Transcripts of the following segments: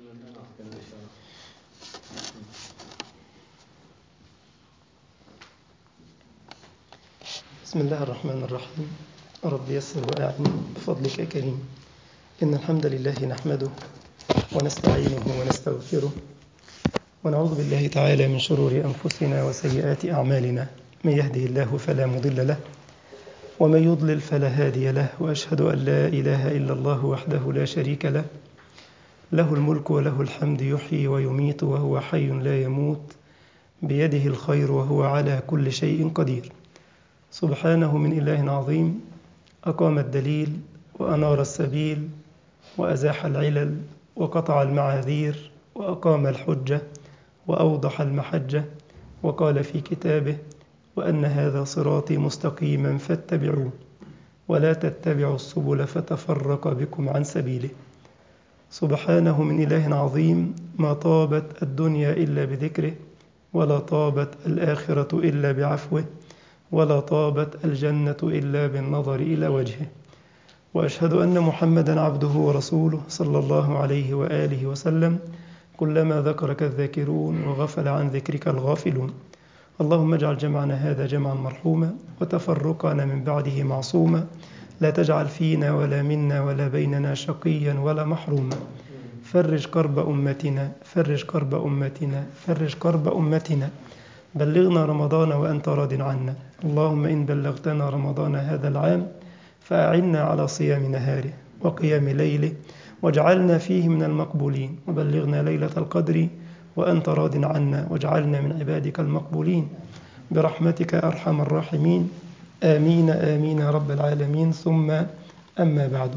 بسم الله الرحمن الرحيم رب يسر وأعن بفضلك يا كريم إن الحمد لله نحمده ونستعينه ونستغفره ونعوذ بالله تعالى من شرور أنفسنا وسيئات أعمالنا من يهده الله فلا مضل له ومن يضلل فلا هادي له وأشهد أن لا إله إلا الله وحده لا شريك له له الملك وله الحمد يحيي ويميت وهو حي لا يموت بيده الخير وهو على كل شيء قدير سبحانه من إله عظيم أقام الدليل وأنار السبيل وأزاح العلل وقطع المعاذير وأقام الحجة وأوضح المحجة وقال في كتابه وأن هذا صراطي مستقيما فاتبعوه ولا تتبعوا السبل فتفرق بكم عن سبيله سبحانه من إله عظيم ما طابت الدنيا إلا بذكره ولا طابت الآخرة إلا بعفوه ولا طابت الجنة إلا بالنظر إلى وجهه وأشهد أن محمدا عبده ورسوله صلى الله عليه وآله وسلم كلما ذكرك الذاكرون وغفل عن ذكرك الغافلون اللهم اجعل جمعنا هذا جمعا مرحوما وتفرقنا من بعده معصوما لا تجعل فينا ولا منا ولا بيننا شقيا ولا محروما فرج كرب أمتنا فرج كرب أمتنا فرج كرب أمتنا بلغنا رمضان وأنت راض عنا اللهم إن بلغتنا رمضان هذا العام فأعنا على صيام نهاره وقيام ليله واجعلنا فيه من المقبولين وبلغنا ليلة القدر وأنت راض عنا واجعلنا من عبادك المقبولين برحمتك أرحم الراحمين آمين آمين يا رب العالمين ثم أما بعد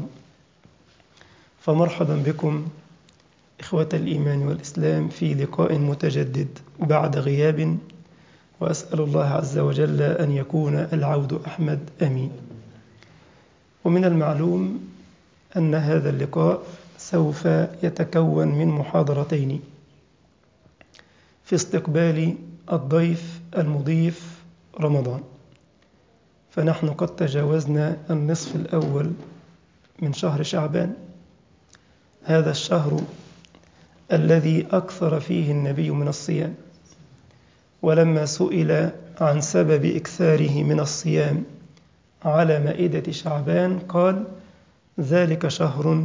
فمرحبا بكم إخوة الإيمان والإسلام في لقاء متجدد بعد غياب وأسأل الله عز وجل أن يكون العود أحمد أمين ومن المعلوم أن هذا اللقاء سوف يتكون من محاضرتين في استقبال الضيف المضيف رمضان فنحن قد تجاوزنا النصف الأول من شهر شعبان هذا الشهر الذي أكثر فيه النبي من الصيام ولما سئل عن سبب إكثاره من الصيام على مائدة شعبان قال ذلك شهر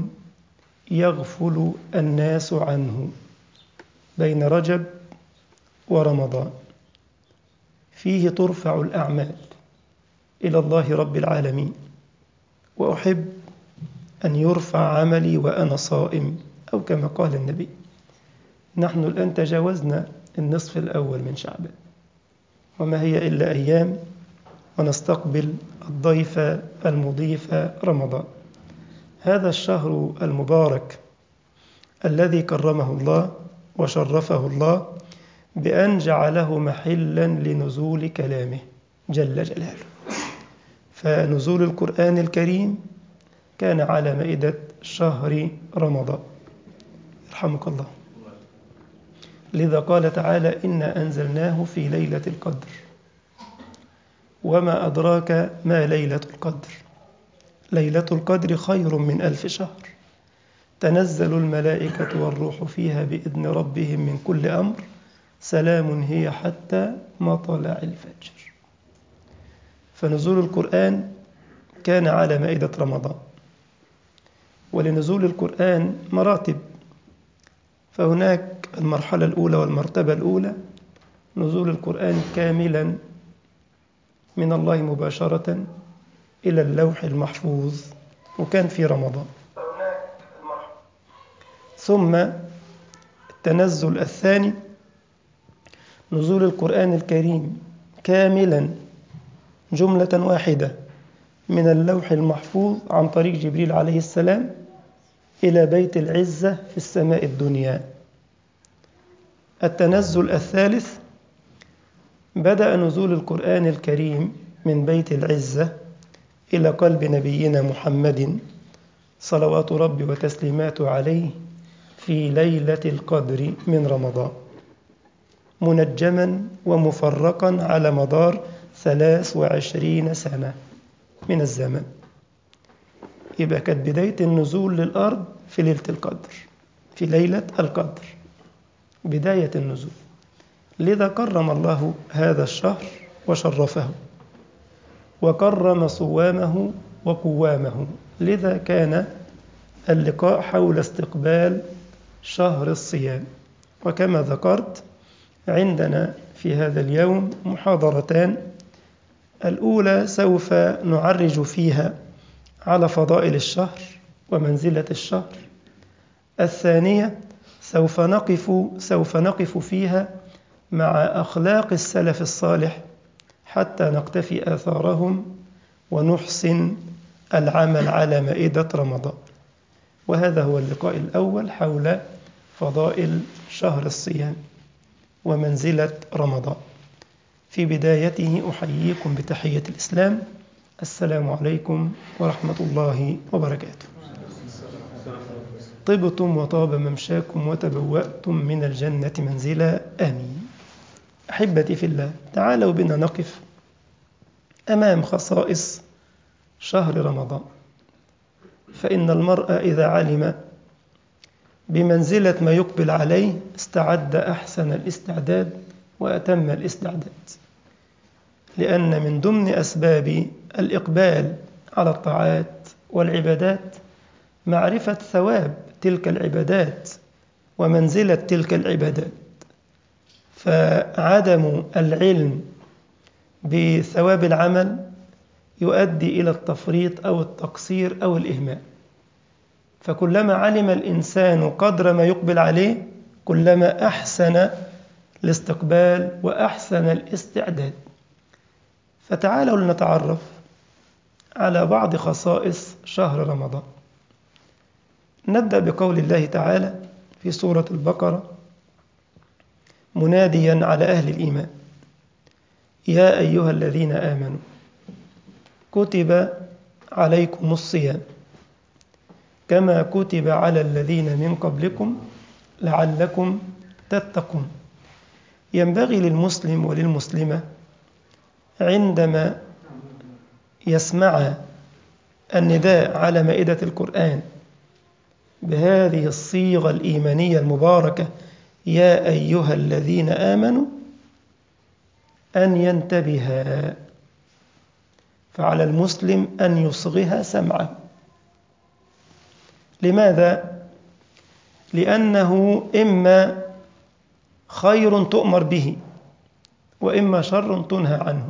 يغفل الناس عنه بين رجب ورمضان فيه ترفع الأعمال إلى الله رب العالمين وأحب أن يرفع عملي وأنا صائم أو كما قال النبي نحن الآن تجاوزنا النصف الأول من شعبان وما هي إلا أيام ونستقبل الضيف المضيف رمضان هذا الشهر المبارك الذي كرمه الله وشرفه الله بأن جعله محلا لنزول كلامه جل جلاله فنزول القرآن الكريم كان على مائدة شهر رمضان يرحمك الله لذا قال تعالى إنا أنزلناه في ليلة القدر وما أدراك ما ليلة القدر ليلة القدر خير من ألف شهر تنزل الملائكة والروح فيها بإذن ربهم من كل أمر سلام هي حتى مطلع الفجر فنزول القرآن كان على مائدة رمضان ولنزول القرآن مراتب فهناك المرحلة الأولى والمرتبة الأولى نزول القرآن كاملا من الله مباشرة إلى اللوح المحفوظ وكان في رمضان ثم التنزل الثاني نزول القرآن الكريم كاملا جملة واحدة من اللوح المحفوظ عن طريق جبريل عليه السلام إلى بيت العزة في السماء الدنيا التنزل الثالث بدأ نزول القرآن الكريم من بيت العزة إلى قلب نبينا محمد صلوات ربي وتسليماته عليه في ليلة القدر من رمضان منجما ومفرقا على مدار ثلاث وعشرين سنة من الزمن يبقى كانت بداية النزول للأرض في ليلة القدر في ليلة القدر بداية النزول لذا كرم الله هذا الشهر وشرفه وكرم صوامه وقوامه لذا كان اللقاء حول استقبال شهر الصيام وكما ذكرت عندنا في هذا اليوم محاضرتان الأولى سوف نعرج فيها على فضائل الشهر ومنزلة الشهر الثانية سوف نقف سوف نقف فيها مع أخلاق السلف الصالح حتى نقتفي آثارهم ونحسن العمل على مائدة رمضان وهذا هو اللقاء الأول حول فضائل شهر الصيام ومنزلة رمضان في بدايته أحييكم بتحية الإسلام السلام عليكم ورحمة الله وبركاته طبتم وطاب ممشاكم وتبوأتم من الجنة منزلا آمين أحبتي في الله تعالوا بنا نقف أمام خصائص شهر رمضان فإن المرء إذا علم بمنزلة ما يقبل عليه استعد أحسن الاستعداد وأتم الاستعداد لأن من ضمن أسباب الإقبال على الطاعات والعبادات معرفة ثواب تلك العبادات ومنزلة تلك العبادات فعدم العلم بثواب العمل يؤدي إلى التفريط أو التقصير أو الإهمال فكلما علم الإنسان قدر ما يقبل عليه كلما أحسن الاستقبال وأحسن الاستعداد فتعالوا لنتعرف على بعض خصائص شهر رمضان نبدأ بقول الله تعالى في سورة البقرة مناديا على أهل الإيمان يا أيها الذين آمنوا كتب عليكم الصيام كما كتب على الذين من قبلكم لعلكم تتقون ينبغي للمسلم وللمسلمة عندما يسمع النداء على مائدة القرآن بهذه الصيغة الإيمانية المباركة يا أيها الذين آمنوا أن ينتبها فعلى المسلم أن يصغها سمعه لماذا؟ لأنه إما خير تؤمر به وإما شر تنهى عنه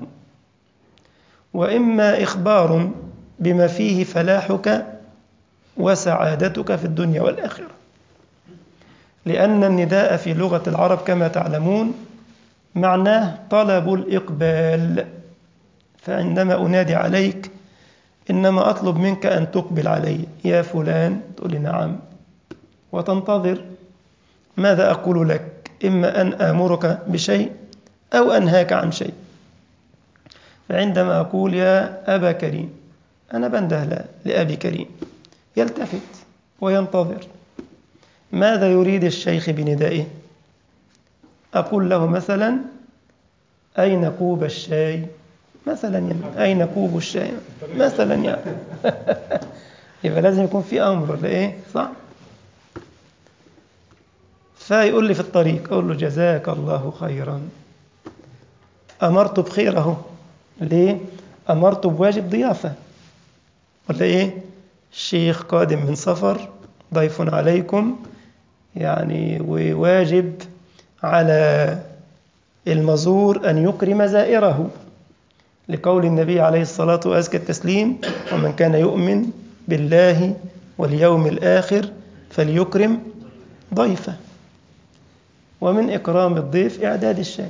وإما إخبار بما فيه فلاحك وسعادتك في الدنيا والآخرة لأن النداء في لغة العرب كما تعلمون معناه طلب الإقبال فعندما أنادي عليك إنما أطلب منك أن تقبل علي يا فلان تقول لي نعم وتنتظر ماذا أقول لك إما أن آمرك بشيء أو أنهاك عن شيء فعندما أقول يا أبا كريم أنا بنده لأبي كريم يلتفت وينتظر ماذا يريد الشيخ بندائه أقول له مثلا أين كوب الشاي مثلا يعني أين كوب الشاي مثلا يعني يبقى لازم يكون في أمر ولا إيه صح فيقول لي في الطريق أقول له جزاك الله خيرا أمرت بخيره ليه أمرت بواجب ضيافة ولا إيه الشيخ قادم من سفر ضيف عليكم يعني وواجب على المزور أن يكرم زائره لقول النبي عليه الصلاة وأزكى التسليم ومن كان يؤمن بالله واليوم الآخر فليكرم ضيفه ومن إكرام الضيف إعداد الشاي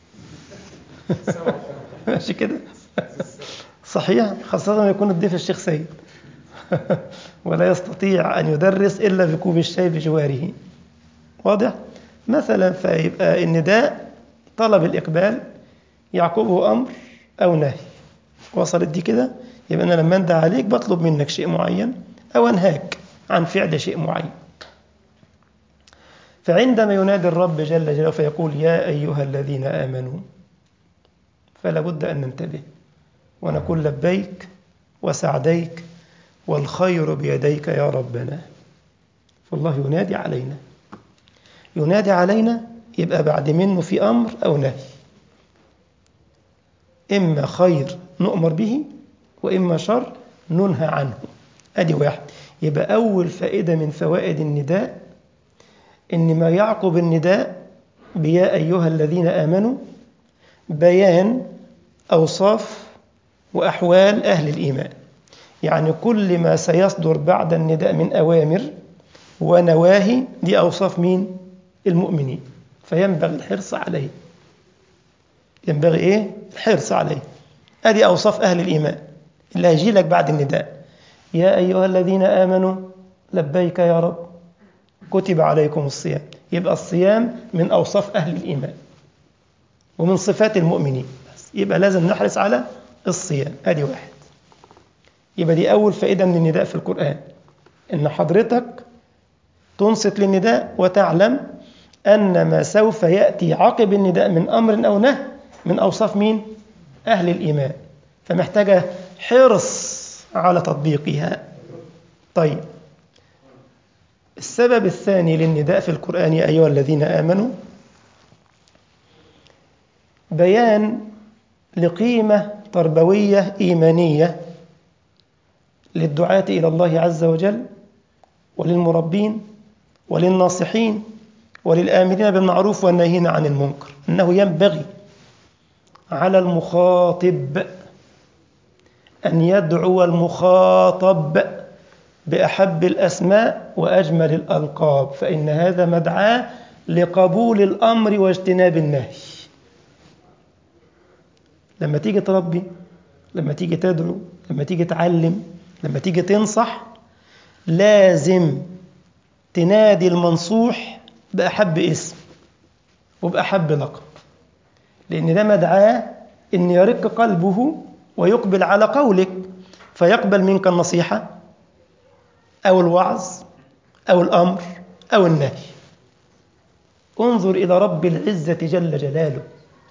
ماشي كده صحيح خاصة لما يكون الضيف الشيخ سيد ولا يستطيع أن يدرس إلا بكوب الشاي بجواره واضح؟ مثلا فيبقى النداء طلب الإقبال يعقبه أمر أو نهي وصلت دي كده يبقى أنا لما أندى عليك بطلب منك شيء معين أو أنهاك عن فعل شيء معين فعندما ينادي الرب جل جلاله فيقول يا أيها الذين آمنوا فلا بد أن ننتبه ونقول لبيك وسعديك والخير بيديك يا ربنا فالله ينادي علينا ينادي علينا يبقى بعد منه في أمر أو نهي إما خير نؤمر به وإما شر ننهى عنه أدي واحد يبقى أول فائدة من فوائد النداء إن ما يعقب النداء بيا أيها الذين آمنوا بيان أوصاف وأحوال أهل الإيمان يعني كل ما سيصدر بعد النداء من أوامر ونواهي دي أوصاف مين؟ المؤمنين فينبغي الحرص عليه ينبغي إيه؟ الحرص عليه هذه أوصاف أهل الإيمان اللي هيجي لك بعد النداء يا أيها الذين آمنوا لبيك يا رب كتب عليكم الصيام يبقى الصيام من أوصاف أهل الإيمان ومن صفات المؤمنين يبقى لازم نحرص على الصيام ادي واحد يبقى دي اول فائده من النداء في القران ان حضرتك تنصت للنداء وتعلم ان ما سوف ياتي عقب النداء من امر او نهي من اوصاف مين اهل الايمان فمحتاجه حرص على تطبيقها طيب السبب الثاني للنداء في القران يا ايها الذين امنوا بيان لقيمة تربوية إيمانية للدعاة إلى الله عز وجل وللمربين وللناصحين وللآمرين بالمعروف والناهين عن المنكر أنه ينبغي على المخاطب أن يدعو المخاطب بأحب الأسماء وأجمل الألقاب فإن هذا مدعاة لقبول الأمر واجتناب النهي لما تيجي تربي لما تيجي تدعو لما تيجي تعلم لما تيجي تنصح لازم تنادي المنصوح بأحب اسم وبأحب لقب لأن ده مدعاه إن يرق قلبه ويقبل على قولك فيقبل منك النصيحة أو الوعظ أو الأمر أو النهي انظر إلى رب العزة جل جلاله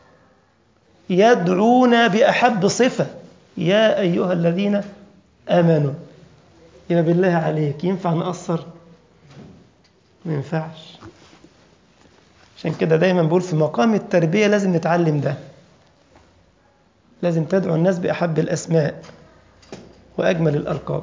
يدعونا بأحب صفة يا أيها الذين آمنوا يا بالله عليك ينفع نقصر ما ينفعش عشان كده دايما بقول في مقام التربية لازم نتعلم ده لازم تدعو الناس بأحب الأسماء وأجمل الألقاب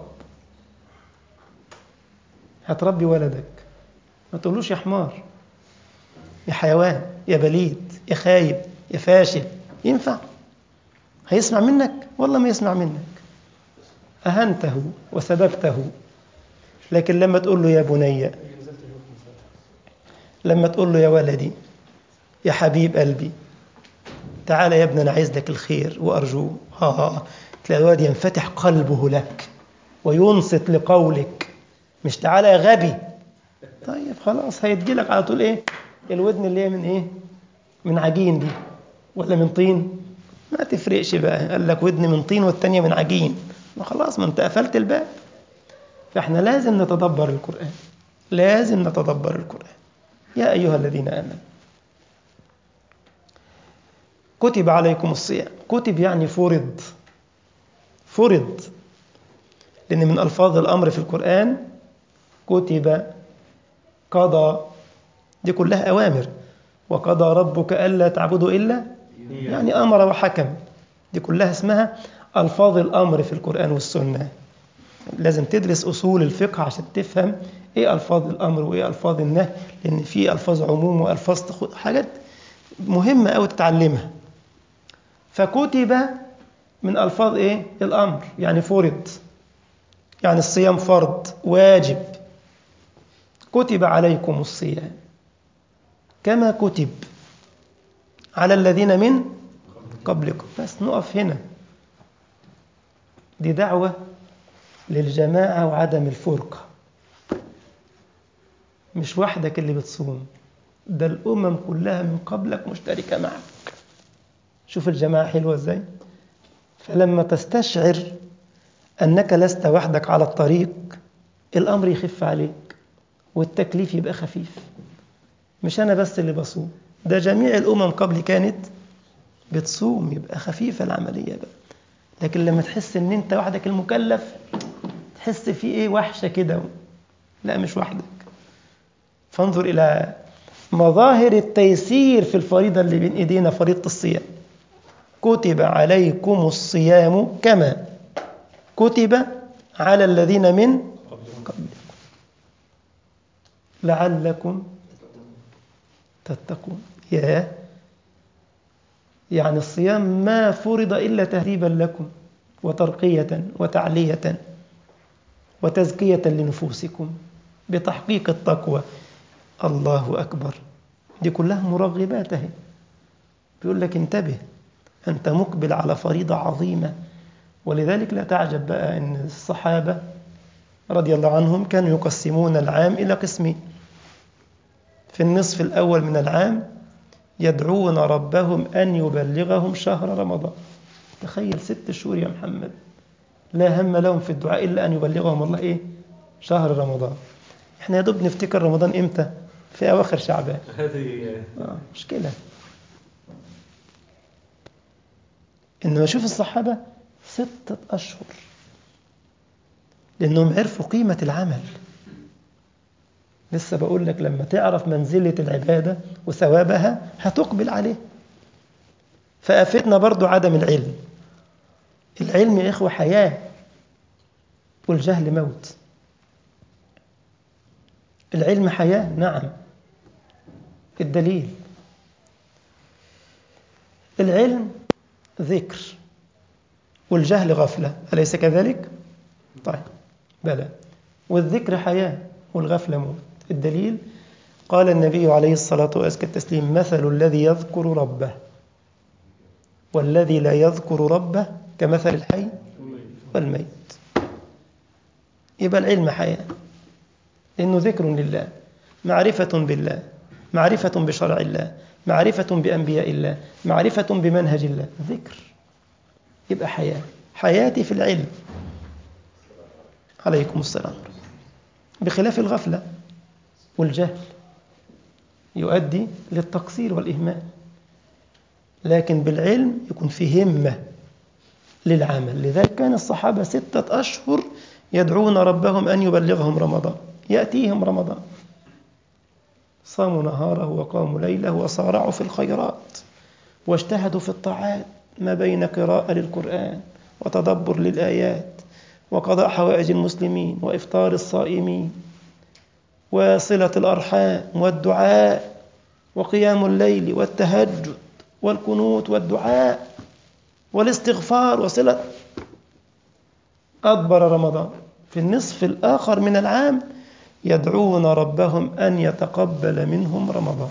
هتربي ولدك ما تقولوش يا حمار يا حيوان يا بليد يا خايب يا فاشل ينفع هيسمع منك والله ما يسمع منك أهنته وسببته لكن لما تقول له يا بني لما تقول له يا ولدي يا حبيب قلبي تعال يا ابني أنا عايز لك الخير وأرجوه ها ها تلاقي الولد ينفتح قلبه لك وينصت لقولك مش تعالى يا غبي طيب خلاص هيديلك على طول ايه الودن اللي هي من ايه من عجين دي ولا من طين ما تفرقش بقى قال لك ودن من طين والتانية من عجين ما خلاص ما انت قفلت الباب فاحنا لازم نتدبر القرآن لازم نتدبر القرآن يا أيها الذين آمنوا كتب عليكم الصيام كتب يعني فرض فرض لأن من ألفاظ الأمر في القرآن كتب قضى دي كلها أوامر وقضى ربك ألا تعبدوا إلا يعني أمر وحكم دي كلها اسمها ألفاظ الأمر في القرآن والسنة لازم تدرس أصول الفقه عشان تفهم إيه ألفاظ الأمر وإيه ألفاظ النهي لأن في ألفاظ عموم وألفاظ تخ... حاجات مهمة أوي تتعلمها فكتب من ألفاظ إيه الأمر يعني فرض يعني الصيام فرض واجب كتب عليكم الصيام كما كتب على الذين من قبلكم بس نقف هنا دي دعوة للجماعة وعدم الفرقة مش وحدك اللي بتصوم ده الأمم كلها من قبلك مشتركة معك شوف الجماعة حلوة ازاي فلما تستشعر أنك لست وحدك على الطريق الأمر يخف عليك والتكليف يبقى خفيف مش أنا بس اللي بصوم ده جميع الأمم قبلي كانت بتصوم يبقى خفيفة العملية بقى لكن لما تحس ان انت وحدك المكلف تحس في ايه وحشة كده لا مش وحدك فانظر إلى مظاهر التيسير في الفريضة اللي بين إيدينا فريضة الصيام كتب عليكم الصيام كما كتب على الذين من قبلكم لعلكم تتقون يا يعني الصيام ما فرض إلا تهذيبا لكم وترقية وتعلية وتزكية لنفوسكم بتحقيق التقوى الله أكبر دي كلها مرغبات اهي بيقول لك انتبه أنت مقبل على فريضة عظيمة ولذلك لا تعجب بقى أن الصحابة رضي الله عنهم كانوا يقسمون العام إلى قسمين في النصف الأول من العام يدعون ربهم أن يبلغهم شهر رمضان تخيل ست شهور يا محمد لا هم لهم في الدعاء إلا أن يبلغهم الله إيه شهر رمضان احنا يا دوب نفتكر رمضان إمتى في أواخر شعبان هذه آه مشكلة إنما شوف الصحابة ستة أشهر لأنهم عرفوا قيمة العمل لسه بقول لك لما تعرف منزلة العبادة وثوابها هتقبل عليه فأفتنا برضو عدم العلم العلم يا إخوة حياة والجهل موت العلم حياة نعم الدليل العلم ذكر والجهل غفلة أليس كذلك؟ طيب بلى والذكر حياة والغفلة موت الدليل قال النبي عليه الصلاة وأزكى التسليم مثل الذي يذكر ربه والذي لا يذكر ربه كمثل الحي والميت يبقى العلم حياة لأنه ذكر لله معرفة بالله معرفة بشرع الله معرفة بأنبياء الله معرفة بمنهج الله ذكر يبقى حياة حياتي في العلم عليكم السلام بخلاف الغفلة والجهل يؤدي للتقصير والإهمال لكن بالعلم يكون في همة للعمل لذلك كان الصحابة ستة أشهر يدعون ربهم أن يبلغهم رمضان يأتيهم رمضان صاموا نهاره وقاموا ليله وصارعوا في الخيرات واجتهدوا في الطاعات ما بين قراءة للقرآن وتدبر للآيات وقضاء حوائج المسلمين وإفطار الصائمين وصلة الأرحام والدعاء وقيام الليل والتهجد والقنوت والدعاء والاستغفار وصلة أدبر رمضان في النصف الآخر من العام يدعون ربهم أن يتقبل منهم رمضان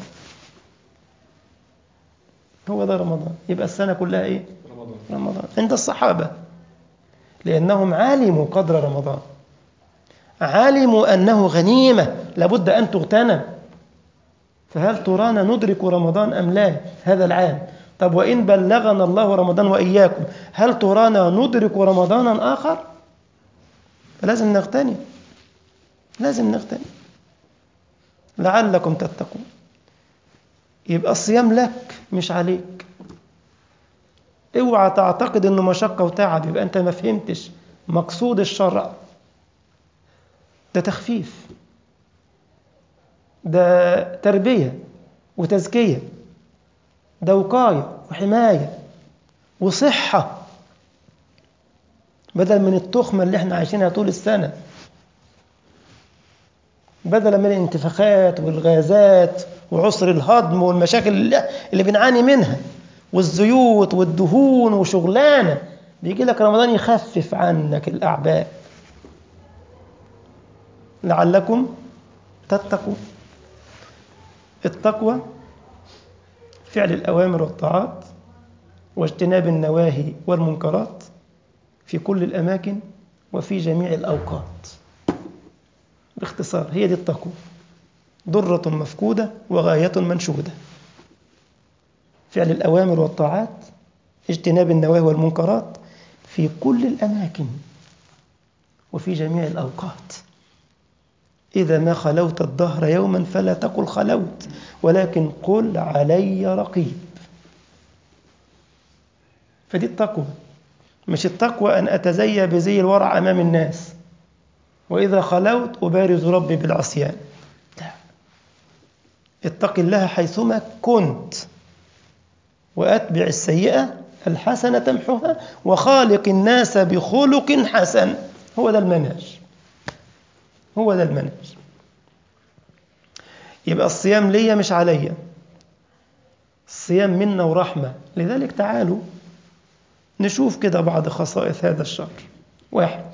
هو ده رمضان يبقى السنة كلها إيه؟ رمضان رمضان عند الصحابة لأنهم علموا قدر رمضان علموا أنه غنيمة لابد أن تغتنم فهل ترانا ندرك رمضان أم لا هذا العام طب وإن بلغنا الله رمضان وإياكم هل ترانا ندرك رمضانا آخر فلازم نغتنم لازم نغتنم لعلكم تتقون يبقى الصيام لك مش عليك اوعى تعتقد انه مشقة وتعب يبقى انت ما فهمتش مقصود الشرع ده تخفيف ده تربية وتزكية ده وقاية وحماية وصحة بدل من التخمة اللي احنا عايشينها طول السنة بدلا من الانتفاخات والغازات وعسر الهضم والمشاكل اللي, اللي بنعاني منها والزيوت والدهون وشغلانة بيجي لك رمضان يخفف عنك الأعباء لعلكم تتقون التقوى فعل الأوامر والطاعات واجتناب النواهي والمنكرات في كل الأماكن وفي جميع الأوقات باختصار هي دي التقوى ضرة مفقودة وغاية منشودة فعل الأوامر والطاعات اجتناب النواهي والمنكرات في كل الأماكن وفي جميع الأوقات إذا ما خلوت الدهر يوما فلا تقل خلوت ولكن قل علي رقيب فدي التقوى مش التقوى أن أتزيى بزي الورع أمام الناس وإذا خلوت أبارز ربي بالعصيان لا اتق الله حيثما كنت وأتبع السيئة الحسنة تمحها وخالق الناس بخلق حسن هو ده المنهج هو ده المنهج يبقى الصيام ليا مش عليا الصيام منا ورحمة لذلك تعالوا نشوف كده بعض خصائص هذا الشهر واحد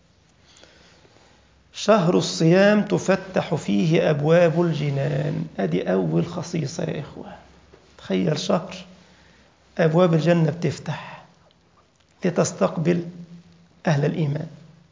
شهر الصيام تفتح فيه أبواب الجنان أدي أول خصيصة يا إخوة تخيل شهر أبواب الجنة بتفتح لتستقبل أهل الإيمان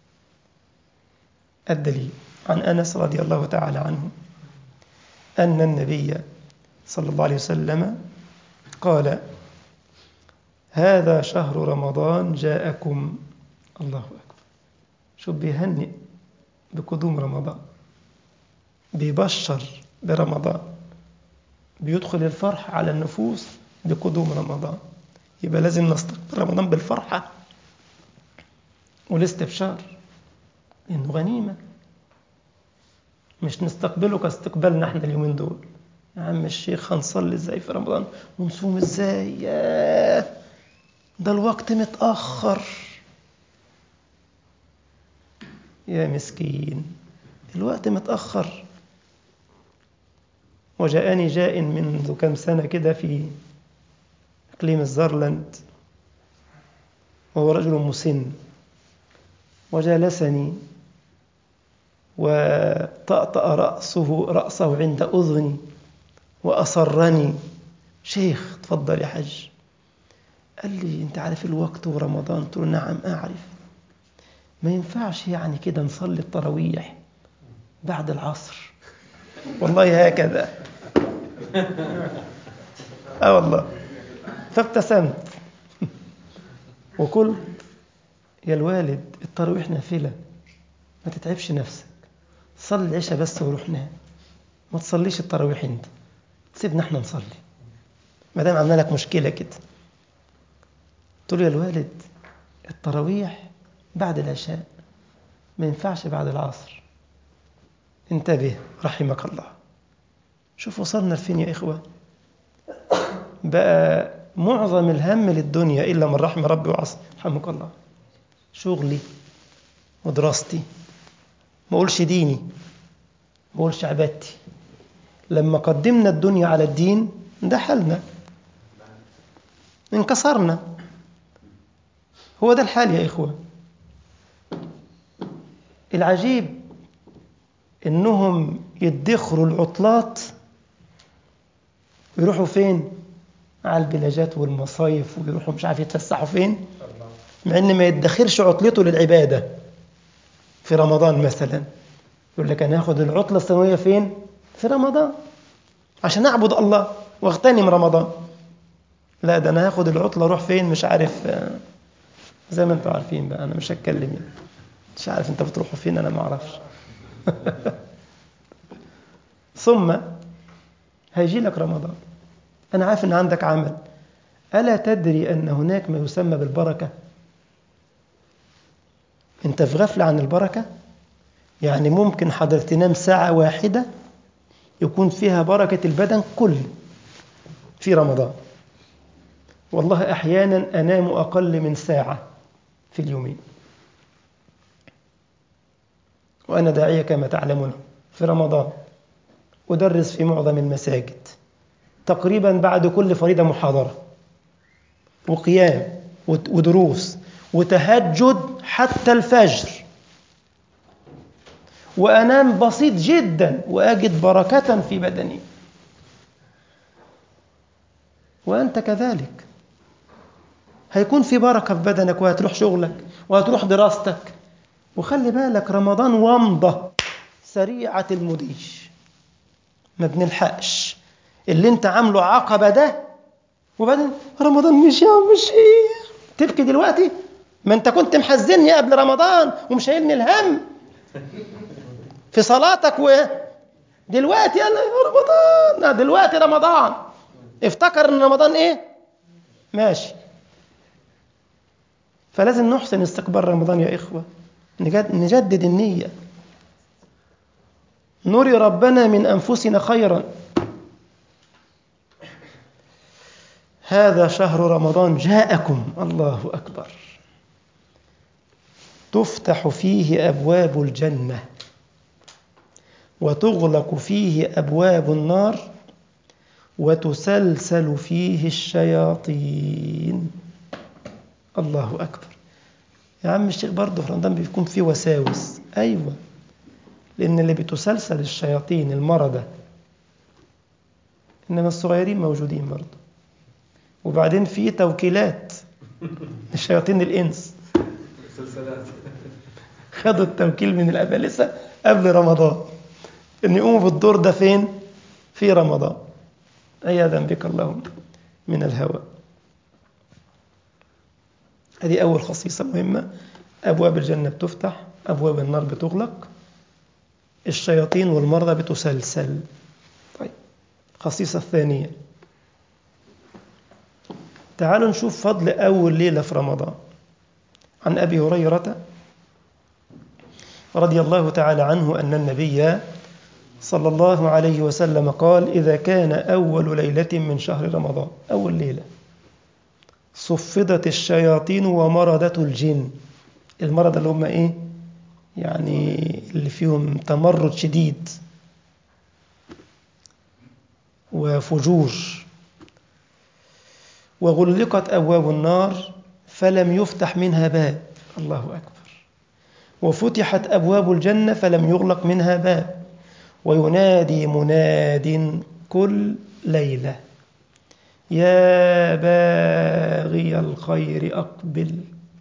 الدليل عن أنس رضي الله تعالى عنه أن النبي صلى الله عليه وسلم قال هذا شهر رمضان جاءكم الله أكبر شو بيهنئ بقدوم رمضان بيبشر برمضان بيدخل الفرح على النفوس بقدوم رمضان يبقى لازم نستقبل رمضان بالفرحة والاستبشار لأنه غنيمة مش نستقبله كاستقبالنا احنا اليومين دول يا عم الشيخ هنصلي ازاي في رمضان ونصوم ازاي ياه ده الوقت متأخر يا مسكين الوقت متأخر وجاءني جاء منذ كم سنة كده في إقليم الزرلند وهو رجل مسن وجالسني وطأطأ رأسه رأسه عند أذني وأصرني شيخ تفضل يا حج قال لي أنت عارف الوقت ورمضان قلت له نعم أعرف ما ينفعش يعني كده نصلي التراويح بعد العصر والله هكذا اه والله فابتسمت وقلت يا الوالد التراويح نافله ما تتعبش نفسك صلي العشاء بس وروح نام ما تصليش التراويح انت سيبنا احنا نصلي ما دام عملنا لك مشكله كده قلت له يا الوالد التراويح بعد العشاء ما ينفعش بعد العصر انتبه رحمك الله شوف وصلنا لفين يا إخوة بقى معظم الهم للدنيا إلا من رحم ربي وعصى رحمك الله شغلي ودراستي ما أقولش ديني ما أقولش عبادتي لما قدمنا الدنيا على الدين ده حالنا انكسرنا هو ده الحال يا إخوة العجيب إنهم يدخروا العطلات ويروحوا فين على البلاجات والمصايف ويروحوا مش عارف يتفسحوا فين مع إن ما يدخرش عطلته للعبادة في رمضان مثلا يقول لك أنا هاخد العطلة السنوية فين في رمضان عشان أعبد الله واغتنم رمضان لا ده أنا هاخد العطلة أروح فين مش عارف زي ما انتم عارفين بقى أنا مش هتكلم يعني مش عارف انت بتروحوا فين أنا ما أعرفش ثم هيجي لك رمضان أنا عارف أن عندك عمل ألا تدري أن هناك ما يسمى بالبركة أنت في غفلة عن البركة يعني ممكن حضرتك تنام ساعة واحدة يكون فيها بركة البدن كله في رمضان والله أحيانا أنام أقل من ساعة في اليومين وأنا داعية كما تعلمون في رمضان أدرس في معظم المساجد تقريبا بعد كل فريضة محاضرة وقيام ودروس وتهجد حتى الفجر وأنام بسيط جدا وأجد بركة في بدني وأنت كذلك هيكون في بركة في بدنك وهتروح شغلك وهتروح دراستك وخلي بالك رمضان ومضة سريعة المديش ما بنلحقش اللي انت عامله عقبة ده وبعدين رمضان مش يا مش هي تبكي دلوقتي ما انت كنت محزني قبل رمضان ومش شايلني الهم في صلاتك و دلوقتي قال يا رمضان دلوقتي رمضان افتكر ان رمضان ايه ماشي فلازم نحسن استقبال رمضان يا إخوة نجدد النية نري ربنا من أنفسنا خيرا هذا شهر رمضان جاءكم الله أكبر تفتح فيه أبواب الجنة وتغلق فيه أبواب النار وتسلسل فيه الشياطين الله أكبر يا عم الشيخ برضه في رمضان بيكون فيه وساوس أيوة لأن اللي بتسلسل الشياطين المردة إنما الصغيرين موجودين برضه وبعدين في توكيلات الشياطين الإنس سلسلات خدوا التوكيل من الأبالسة قبل رمضان إن يقوموا بالدور ده فين؟ في رمضان عياذا بك اللهم من الهوى هذه أول خصيصة مهمة أبواب الجنة بتفتح أبواب النار بتغلق الشياطين والمرضى بتسلسل طيب الخصيصة الثانية تعالوا نشوف فضل أول ليلة في رمضان عن أبي هريرة رضي الله تعالى عنه أن النبي صلى الله عليه وسلم قال إذا كان أول ليلة من شهر رمضان أول ليلة صفدت الشياطين ومرضة الجن المرض اللي هم إيه يعني اللي فيهم تمرد شديد وفجور وغلقت أبواب النار فلم يفتح منها باب الله أكبر وفتحت أبواب الجنة فلم يغلق منها باب وينادي مناد كل ليلة يا باغي الخير أقبل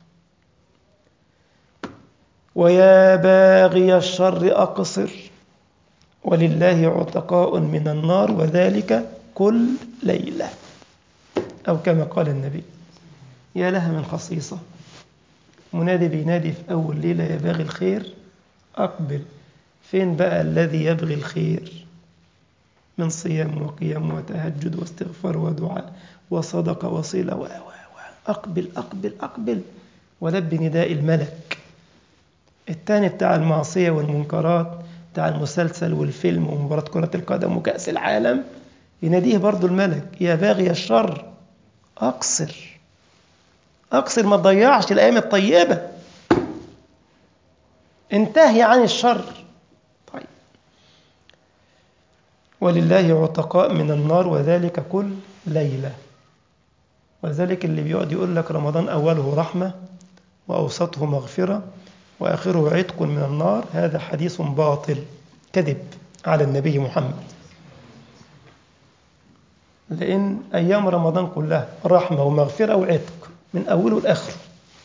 ويا باغي الشر أقصر ولله عتقاء من النار وذلك كل ليلة أو كما قال النبي يا لها من خصيصة منادي بينادي في أول ليلة يا باغي الخير أقبل فين بقى الذي يبغي الخير من صيام وقيام وتهجد واستغفار ودعاء وصدقة وصلة و و و أقبل أقبل أقبل ولب نداء الملك الثاني بتاع المعصية والمنكرات بتاع المسلسل والفيلم ومباراة كرة القدم وكأس العالم يناديه برضو الملك يا باغي الشر أقصر أقصر ما تضيعش الأيام الطيبة انتهي عن الشر طيب ولله عتقاء من النار وذلك كل ليلة وذلك اللي بيقعد يقول لك رمضان أوله رحمة وأوسطه مغفرة وآخره عتق من النار هذا حديث باطل كذب على النبي محمد لأن أيام رمضان كلها رحمة ومغفرة وعتق من أوله لآخره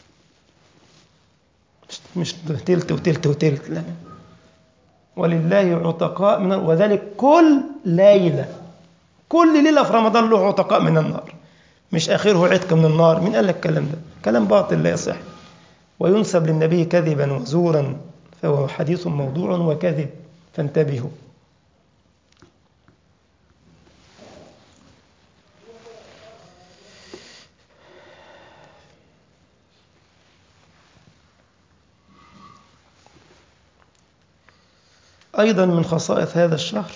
مش مش تلت وتلت وتلت لا ولله عتقاء من وذلك كل ليلة كل ليلة في رمضان له عتقاء من النار مش آخره عتق من النار مين قال لك الكلام ده كلام باطل لا يصح وينسب للنبي كذبا وزورا فهو حديث موضوع وكذب فانتبهوا أيضا من خصائص هذا الشهر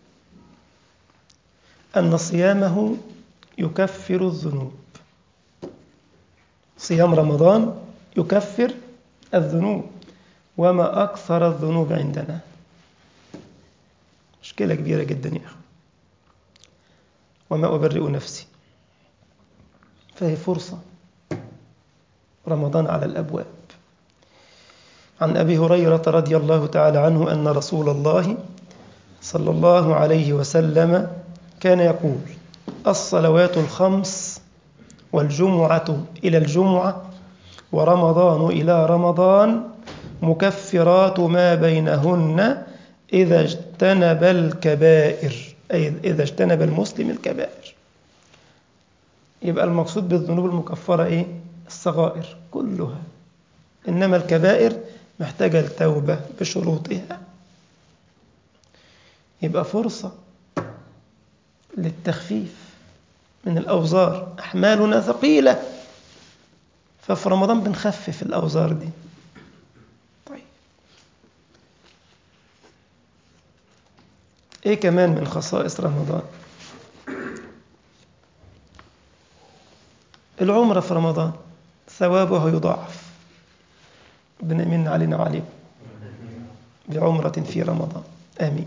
أن صيامه يكفر الذنوب صيام رمضان يكفر الذنوب وما أكثر الذنوب عندنا مشكلة كبيرة جدا يا أخي وما أبرئ نفسي فهي فرصة رمضان على الأبواب عن أبي هريرة رضي الله تعالى عنه أن رسول الله صلى الله عليه وسلم كان يقول الصلوات الخمس والجمعة إلى الجمعة ورمضان إلى رمضان مكفرات ما بينهن إذا اجتنب الكبائر أي إذا اجتنب المسلم الكبائر يبقى المقصود بالذنوب المكفرة إيه؟ الصغائر كلها إنما الكبائر محتاجة التوبة بشروطها يبقى فرصة للتخفيف من الأوزار أحمالنا ثقيلة ففي رمضان بنخفف الأوزار دي طيب إيه كمان من خصائص رمضان العمرة في رمضان ثوابها يضاعف ربنا يمن علينا وعليكم بعمرة في رمضان آمين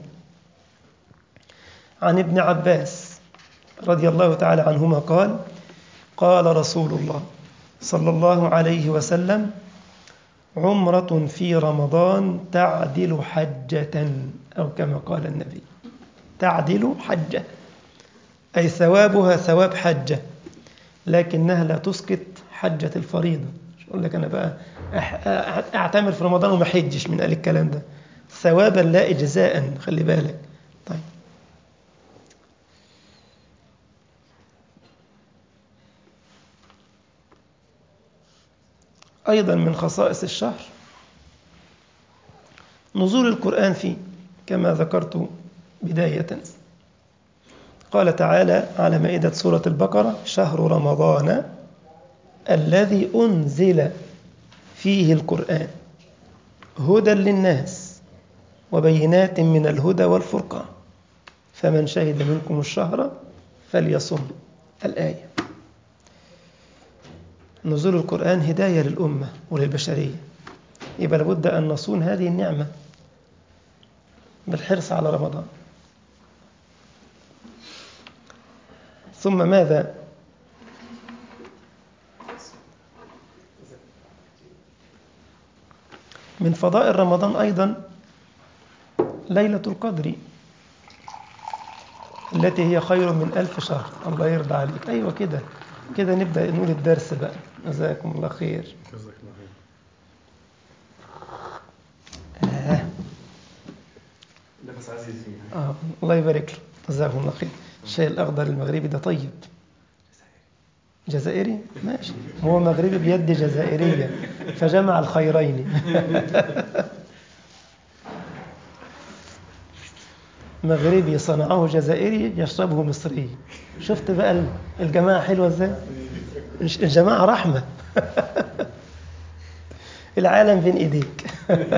عن ابن عباس رضي الله تعالى عنهما قال قال رسول الله صلى الله عليه وسلم عمرة في رمضان تعدل حجة أو كما قال النبي تعدل حجة أي ثوابها ثواب حجة لكنها لا تسقط حجة الفريضة مش أقول لك أنا بقى أعتمر في رمضان وما حجش من قال الكلام ده ثوابا لا إجزاء خلي بالك طيب أيضا من خصائص الشهر نزول القرآن فيه كما ذكرت بداية قال تعالى على مائدة سورة البقرة شهر رمضان الذي أنزل فيه القرآن هدى للناس وبينات من الهدى والفرقان فمن شهد منكم الشهر فليصم الآية نزول القرآن هداية للأمة وللبشرية يبقى لابد أن نصون هذه النعمة بالحرص على رمضان ثم ماذا من فضائل رمضان أيضا ليلة القدر التي هي خير من ألف شهر الله يرضى عليك أيوة كده كده نبدأ نقول الدرس بقى جزاكم الله خير جزاك الله خير آه. نفس عزيز فيها آه. الله يبارك له جزاكم الله خير الشاي الأخضر المغربي ده طيب جزائري ماشي هو مغربي بيد جزائرية فجمع الخيرين مغربي صنعه جزائري يشربه مصري شفت بقى الجماعة حلوة ازاي الجماعة رحمة العالم بين ايديك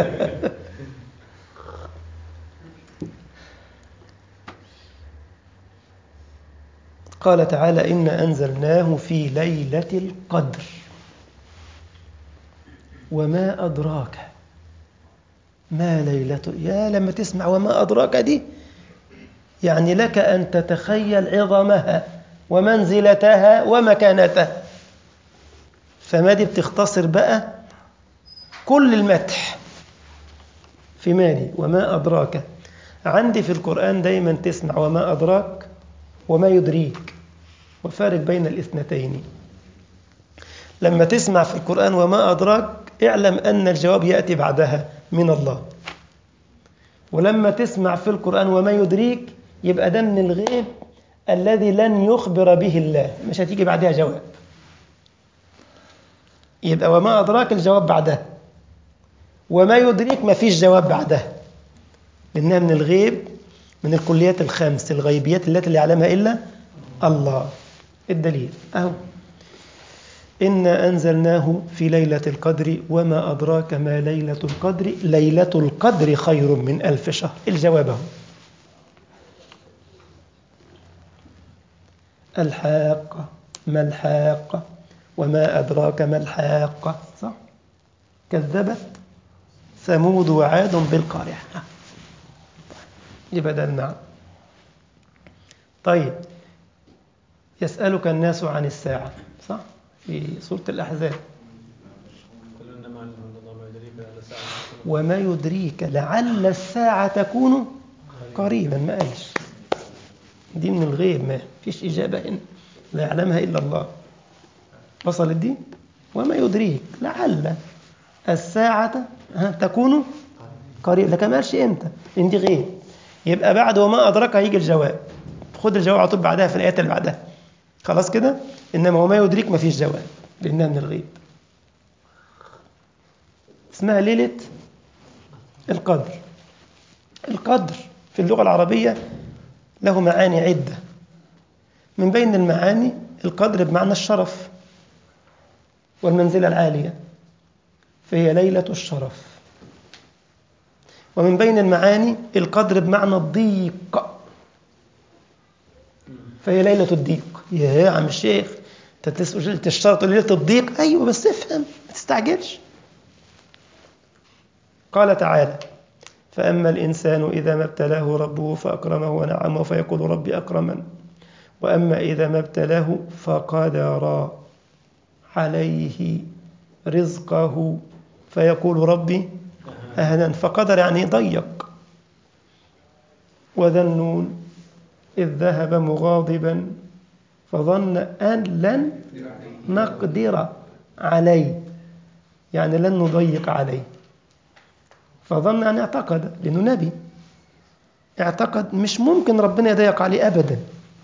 قال تعالى إنا أنزلناه في ليلة القدر وما أدراك ما ليلة يا لما تسمع وما أدراك دي يعني لك أن تتخيل عظمها ومنزلتها ومكانتها فما دي بتختصر بقى كل المدح في مالي وما أدراك عندي في القرآن دايما تسمع وما أدراك وما يدريك وفارق بين الاثنتين لما تسمع في القرآن وما أدراك اعلم أن الجواب يأتي بعدها من الله ولما تسمع في القرآن وما يدريك يبقى ده من الغيب الذي لن يخبر به الله مش هتيجي بعدها جواب يبقى وما أدراك الجواب بعدها وما يدريك ما فيش جواب بعدها لأنها من الغيب من الكليات الخمس الغيبيات التي لا يعلمها إلا الله الدليل أهو إنا أنزلناه في ليلة القدر وما أدراك ما ليلة القدر ليلة القدر خير من ألف شهر الجواب هو الحاقة ما الحاقة وما أدراك ما الحاقة صح كذبت ثمود وعاد بالقارعة يبقى ده النعم طيب يسألك الناس عن الساعة صح في سورة الأحزاب قل إنما علم الله ما يدريك لعل الساعة وما يدريك لعل الساعة تكون قريبا ما قالش دي من الغيب ما فيش إجابة هنا لا يعلمها إلا الله وصلت دي وما يدريك لعل الساعة ها، تكون قريبا لكن ما قالش إمتى لأن دي غيب يبقى بعد وما أدرك هيجي الجواب خد الجواب على طول بعدها في الآيات اللي بعدها خلاص كده إنما وما يدريك ما فيش جواب لأنها من الغيب اسمها ليلة القدر القدر في اللغة العربية له معاني عدة من بين المعاني القدر بمعنى الشرف والمنزلة العالية فهي ليلة الشرف ومن بين المعاني القدر بمعنى الضيق فهي ليلة الضيق يا عم الشيخ انت انت ليله الشرط ليله الضيق ايوه بس افهم ما تستعجلش قال تعالى فاما الانسان اذا ما ابتلاه ربه فاكرمه ونعمه فيقول ربي اكرمن واما اذا ما ابتلاه فقدر عليه رزقه فيقول ربي اهنا فقدر يعني ضيق وذا النون إذ ذهب مغاضبا فظن أن لن نقدر عليه يعني لن نضيق عليه فظن أن اعتقد لأنه نبي اعتقد مش ممكن ربنا يضيق عليه أبدا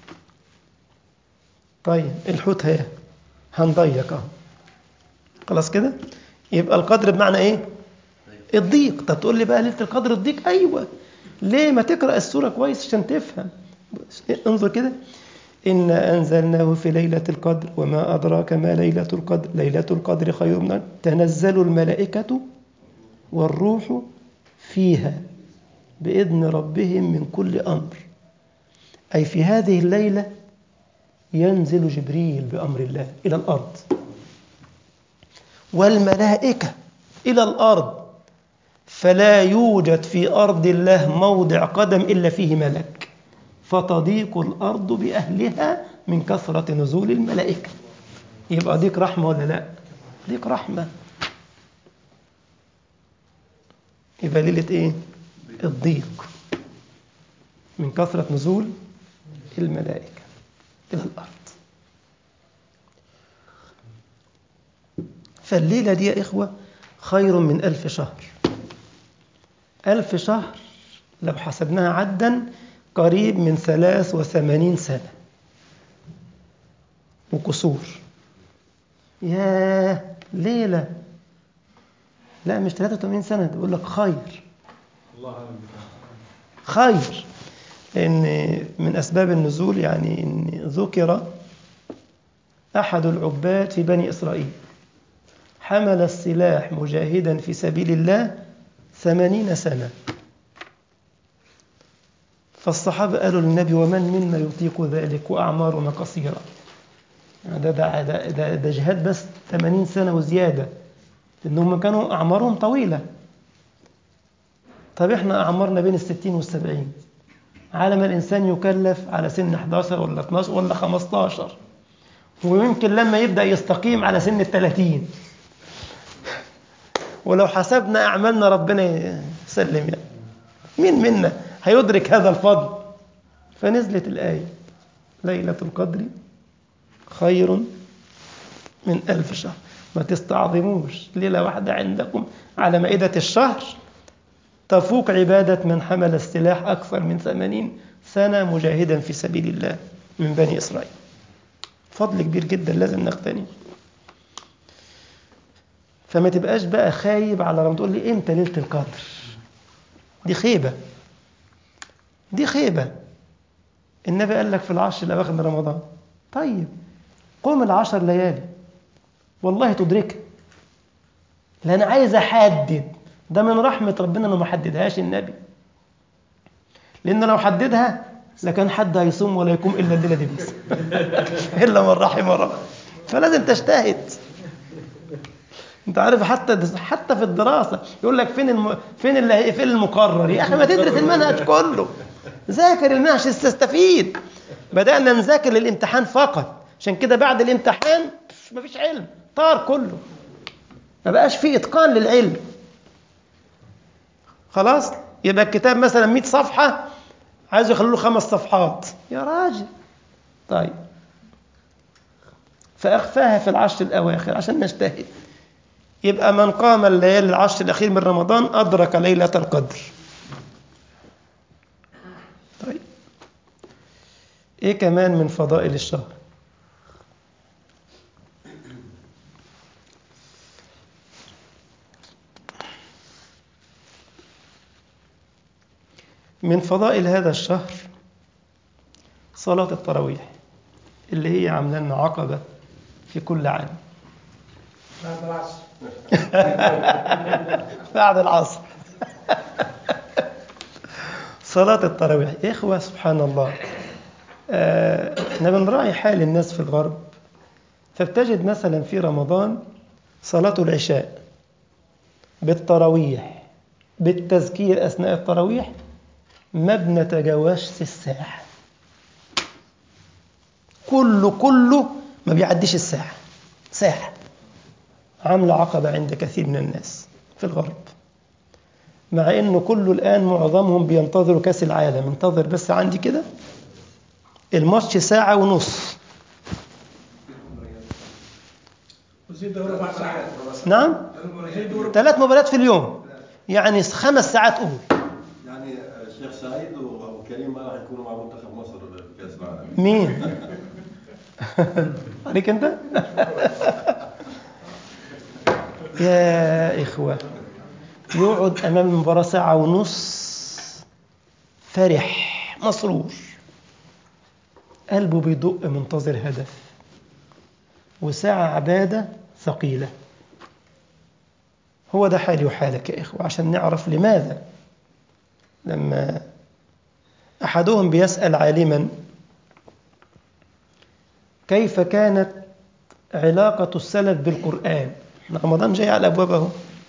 طيب الحوت هي هنضيق اهو خلاص كده يبقى القدر بمعنى ايه الضيق طب تقول لي بقى ليله القدر الضيق ايوه ليه ما تقرا السوره كويس عشان تفهم انظر كده إنا أنزلناه في ليلة القدر وما أدراك ما ليلة القدر ليلة القدر خير من تنزل الملائكة والروح فيها بإذن ربهم من كل أمر أي في هذه الليلة ينزل جبريل بأمر الله إلى الأرض والملائكة إلى الأرض فلا يوجد في أرض الله موضع قدم إلا فيه ملك فتضيق الأرض بأهلها من كثرة نزول الملائكة يبقى ضيق رحمة ولا لا ضيق رحمة يبقى ليلة إيه الضيق من كثرة نزول الملائكة إلى الأرض فالليلة دي يا إخوة خير من ألف شهر ألف شهر لو حسبناها عدا قريب من ثلاث وثمانين سنة وكسور ياه ليلة لا مش 83 سنة بيقول لك خير الله أعلم خير لأن من أسباب النزول يعني إن ذكر أحد العباد في بني إسرائيل حمل السلاح مجاهدا في سبيل الله ثمانين سنة فالصحابة قالوا للنبي ومن منا يطيق ذلك وأعمارنا قصيرة يعني ده, ده, ده, ده, ده جهاد بس 80 سنة وزيادة لأنهم كانوا أعمارهم طويلة طب إحنا أعمارنا بين الستين والسبعين على ما الإنسان يكلف على سن 11 ولا 12 ولا 15 ويمكن لما يبدأ يستقيم على سن الثلاثين ولو حسبنا أعمالنا ربنا يسلم يعني مين منا هيدرك هذا الفضل فنزلت الآية ليلة القدر خير من ألف شهر ما تستعظموش ليلة واحدة عندكم على مائدة الشهر تفوق عبادة من حمل السلاح أكثر من ثمانين سنة مجاهدا في سبيل الله من بني إسرائيل فضل كبير جدا لازم نغتنم فما تبقاش بقى خايب على رمضان تقول لي امتى ليلة القدر دي خيبة دي خيبة النبي قال لك في العشر الأواخر من رمضان طيب قوم العشر ليالي والله تدركها لا أنا عايز أحدد ده من رحمة ربنا إنه ما حددهاش النبي لأن لو حددها لكان حد هيصوم ولا يقوم إلا الليلة دي بس إلا من رحم ربه فلازم تجتهد انت عارف حتى حتى في الدراسه يقول لك فين الم... فين اللي فين المقرر يا اخي ما تدرس المنهج كله ذاكر المنهج تستفيد بدانا نذاكر للامتحان فقط عشان كده بعد الامتحان مفيش علم طار كله ما بقاش فيه اتقان للعلم خلاص يبقى الكتاب مثلا 100 صفحه عايز يخلوا له خمس صفحات يا راجل طيب فاخفاها في العشر الاواخر عشان نجتهد يبقى من قام الليالي العشر الأخير من رمضان أدرك ليلة القدر طيب إيه كمان من فضائل الشهر من فضائل هذا الشهر صلاة التراويح اللي هي عاملة لنا عقبة في كل عام بعد العصر بعد العصر صلاة التراويح إخوة سبحان الله آه، احنا بنراعي حال الناس في الغرب فبتجد مثلا في رمضان صلاة العشاء بالتراويح بالتذكير أثناء التراويح ما بنتجاوزش الساعة كله كله ما بيعديش الساعة ساعة عاملة عقبة عند كثير من الناس في الغرب مع انه كله الان معظمهم بينتظروا كاس العالم انتظر بس عندي كده الماتش ساعة ونص وزيد ربع ساعة نعم وزيد ربع ثلاث مباريات في اليوم يعني خمس ساعات قول يعني الشيخ سعيد وابو كريم ما راح يكونوا مع منتخب مصر في كاس العالم مين عليك انت يا إخوة يقعد أمام المباراة ساعة ونص فرح مسرور قلبه بيدق منتظر هدف وساعة عبادة ثقيلة هو ده حالي وحالك يا إخوة عشان نعرف لماذا لما أحدهم بيسأل عالما كيف كانت علاقة السلف بالقرآن رمضان جاي على الأبواب أهو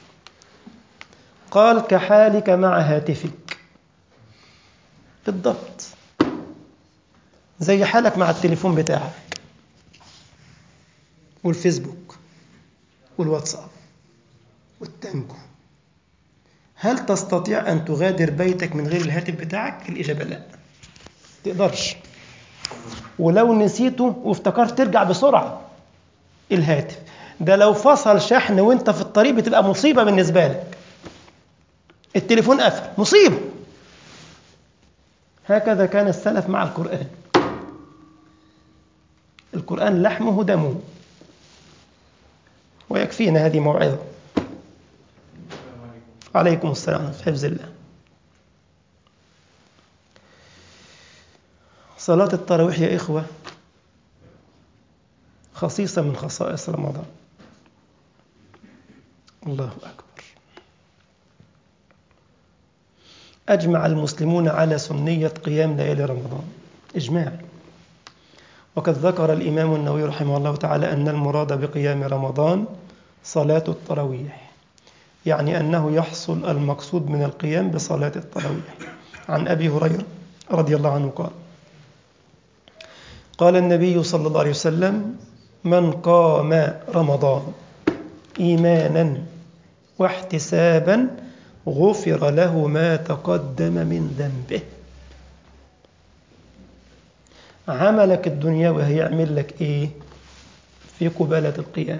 قال كحالك مع هاتفك بالضبط زي حالك مع التليفون بتاعك والفيسبوك والواتساب والتانجو هل تستطيع أن تغادر بيتك من غير الهاتف بتاعك؟ الإجابة لا تقدرش ولو نسيته وافتكرت ترجع بسرعة الهاتف ده لو فصل شحن وانت في الطريق بتبقى مصيبة بالنسبة لك التليفون قفل مصيبة هكذا كان السلف مع القرآن القرآن لحمه دمه ويكفينا هذه موعظة عليكم السلام في حفظ الله صلاة التراويح يا إخوة خصيصة من خصائص رمضان الله أكبر أجمع المسلمون على سنية قيام ليالي رمضان إجماع وقد ذكر الإمام النووي رحمه الله تعالى أن المراد بقيام رمضان صلاة التراويح يعني أنه يحصل المقصود من القيام بصلاة التراويح عن أبي هريرة رضي الله عنه قال قال النبي صلى الله عليه وسلم من قام رمضان إيمانا واحتسابا غفر له ما تقدم من ذنبه عملك الدنيوي هيعمل لك ايه في قبالة القيام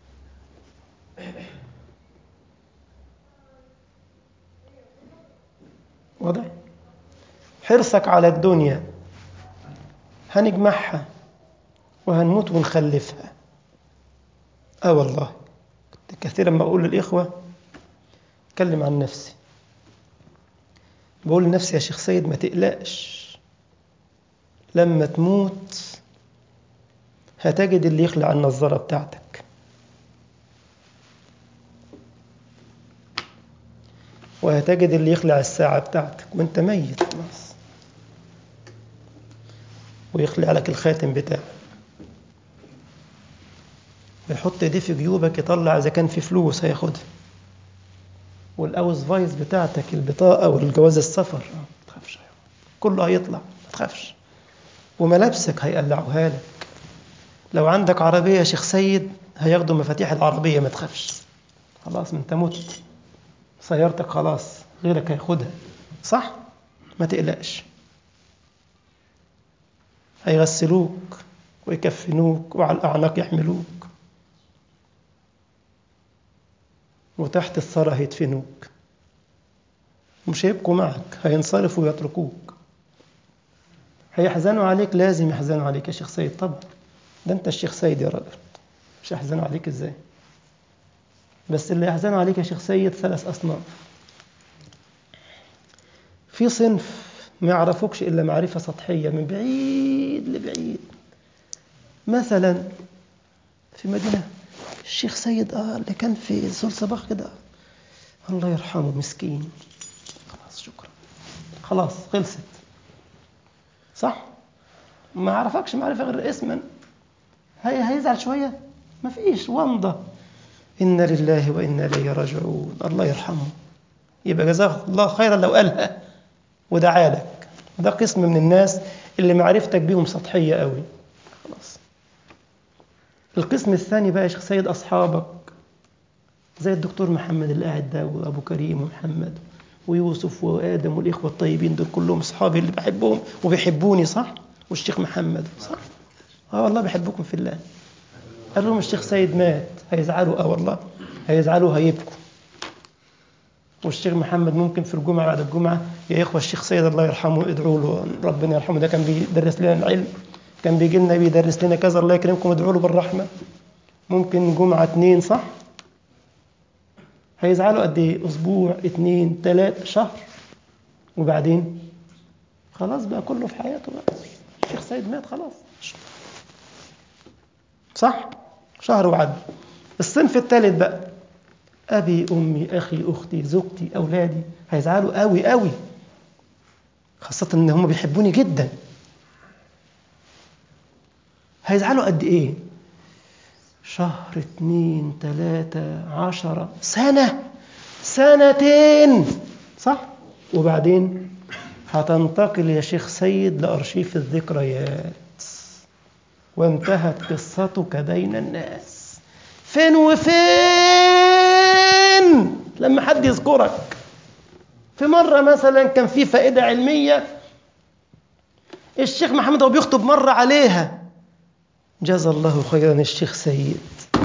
واضح حرصك على الدنيا هنجمعها وهنموت ونخلفها اه والله كنت كثيرا ما اقول للاخوه اتكلم عن نفسي بقول لنفسي يا شيخ سيد ما تقلقش لما تموت هتجد اللي يخلع النظارة بتاعتك وهتجد اللي يخلع الساعة بتاعتك وانت ميت خلاص ويخلع لك الخاتم بتاعك ويحط ايديه في جيوبك يطلع اذا كان في فلوس هياخدها والاوز فايز بتاعتك البطاقه والجواز السفر ما تخافش كله هيطلع ما تخافش وملابسك هيقلعوها لك لو عندك عربيه يا شيخ سيد هياخدوا مفاتيح العربيه ما تخافش خلاص انت مت سيارتك خلاص غيرك هياخدها صح ما تقلقش هيغسلوك ويكفنوك وعلى الأعناق يحملوك وتحت الثرى هيدفنوك مش هيبقوا معك هينصرفوا ويتركوك هيحزنوا عليك لازم يحزنوا عليك يا شيخ سيد طبعا ده انت الشيخ سيد يا راجل مش هيحزنوا عليك ازاي بس اللي يحزنوا عليك يا شيخ سيد ثلاث أصناف في صنف ما يعرفوكش إلا معرفة سطحية من بعيد لبعيد مثلا في مدينة الشيخ سيد آه اللي كان في زول صباح كده الله يرحمه مسكين خلاص شكرا خلاص خلصت صح ما عرفكش معرفة غير اسما هي هيزعل شوية ما فيش ومضة إنا لله وإنا إليه راجعون الله يرحمه يبقى جزاه الله خيرا لو قالها ودعا لك ده قسم من الناس اللي معرفتك بيهم سطحية قوي خلاص القسم الثاني بقى يا شيخ سيد أصحابك زي الدكتور محمد اللي قاعد ده وأبو كريم ومحمد ويوسف وآدم والإخوة الطيبين دول كلهم أصحابي اللي بحبهم وبيحبوني صح والشيخ محمد صح اه والله بحبكم في الله قال لهم الشيخ سيد مات هيزعلوا اه والله هيزعلوا هيبكوا والشيخ محمد ممكن في الجمعة بعد الجمعة يا إخوة الشيخ سيد الله يرحمه ادعوا له ربنا يرحمه ده كان بيدرس لنا العلم كان بيجي لنا بيدرس لنا كذا الله يكرمكم ادعوا له بالرحمة ممكن جمعة اتنين صح هيزعلوا قد ايه اسبوع اتنين تلات شهر وبعدين خلاص بقى كله في حياته بقى الشيخ سيد مات خلاص صح شهر وعد الصنف الثالث بقى أبي أمي أخي أختي زوجتي أولادي هيزعلوا قوي قوي خاصة إن هم بيحبوني جدا هيزعلوا قد إيه شهر اتنين تلاتة عشرة سنة سنتين صح وبعدين هتنتقل يا شيخ سيد لأرشيف الذكريات وانتهت قصتك بين الناس فين وفين لما حد يذكرك في مرة مثلا كان في فائدة علمية الشيخ محمد وهو بيخطب مرة عليها جزا الله خيرا الشيخ سيد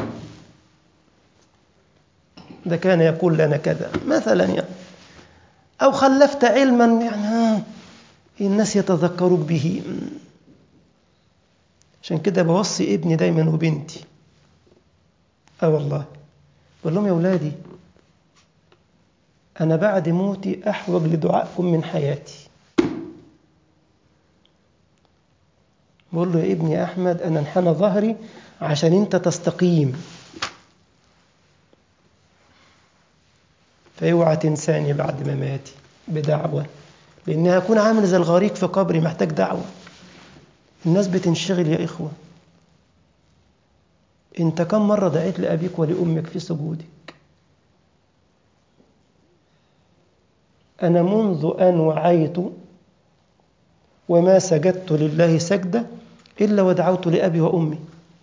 ده كان يقول لنا كذا مثلا يعني أو خلفت علما يعني ها الناس يتذكروك به عشان كده بوصي ابني دايما وبنتي اه والله بقول لهم يا ولادي أنا بعد موتي أحوج لدعائكم من حياتي بقول له يا ابني يا أحمد أنا انحنى ظهري عشان أنت تستقيم فاوعى تنساني بعد ما ماتي بدعوة لأن هكون عامل زي الغريق في قبري محتاج دعوة الناس بتنشغل يا إخوة أنت كم مرة دعيت لأبيك ولأمك في سجودك أنا منذ أن وعيت وما سجدت لله سجدة إلا ودعوت لأبي وأمي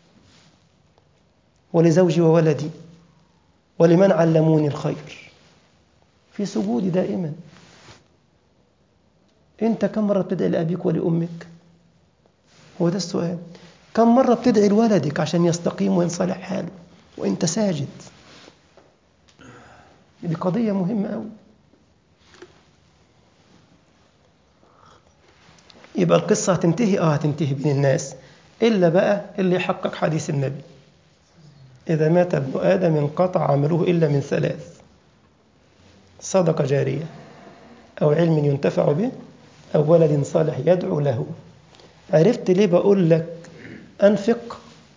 ولزوجي وولدي ولمن علموني الخير في سجودي دائما أنت كم مرة بتدعي لأبيك ولأمك هو ده السؤال كم مرة بتدعي لولدك عشان يستقيم وينصلح حاله وأنت ساجد دي قضية مهمة أوي يبقى القصة هتنتهي اه هتنتهي بين الناس إلا بقى اللي يحقق حديث النبي إذا مات ابن آدم انقطع عمله إلا من ثلاث صدقة جارية أو علم ينتفع به أو ولد صالح يدعو له عرفت ليه بقول لك أنفق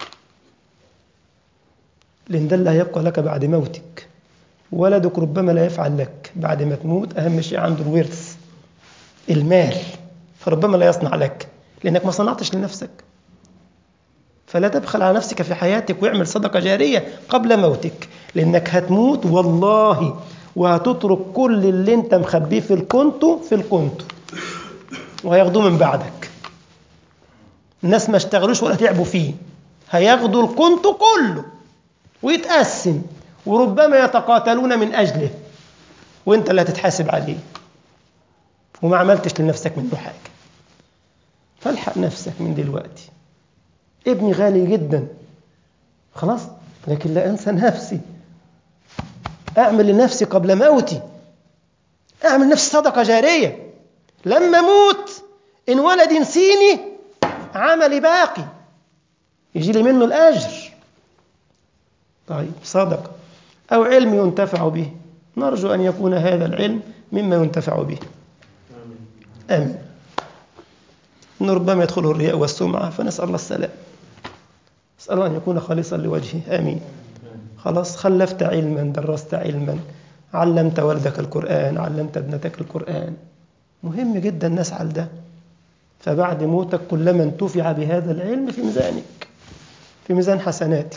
لأن ده اللي هيبقى لك بعد موتك ولدك ربما لا يفعل لك بعد ما تموت أهم شيء عنده الورث المال فربما لا يصنع لك لأنك ما صنعتش لنفسك فلا تبخل على نفسك في حياتك واعمل صدقة جارية قبل موتك لأنك هتموت والله وهتترك كل اللي انت مخبيه في الكنتو في الكنتو وهياخدوه من بعدك الناس ما اشتغلوش ولا تعبوا فيه هياخدوا الكنتو كله ويتقسم وربما يتقاتلون من أجله وانت اللي هتتحاسب عليه وما عملتش لنفسك منه حاجة فالحق نفسك من دلوقتي ابني غالي جدا خلاص لكن لا أنسى نفسي أعمل لنفسي قبل موتي أعمل نفسي صدقة جارية لما أموت إن ولد ينسيني عملي باقي يجي لي منه الأجر طيب صدقة أو علم ينتفع به نرجو أن يكون هذا العلم مما ينتفع به آمين إن ربما يدخله الرياء والسمعة فنسأل الله السلام نسأل الله أن يكون خالصا لوجهه آمين خلاص خلفت علما درست علما علمت ولدك القرآن علمت ابنتك القرآن مهم جدا نسعى لده فبعد موتك كلما انتفع بهذا العلم في ميزانك في ميزان حسناتك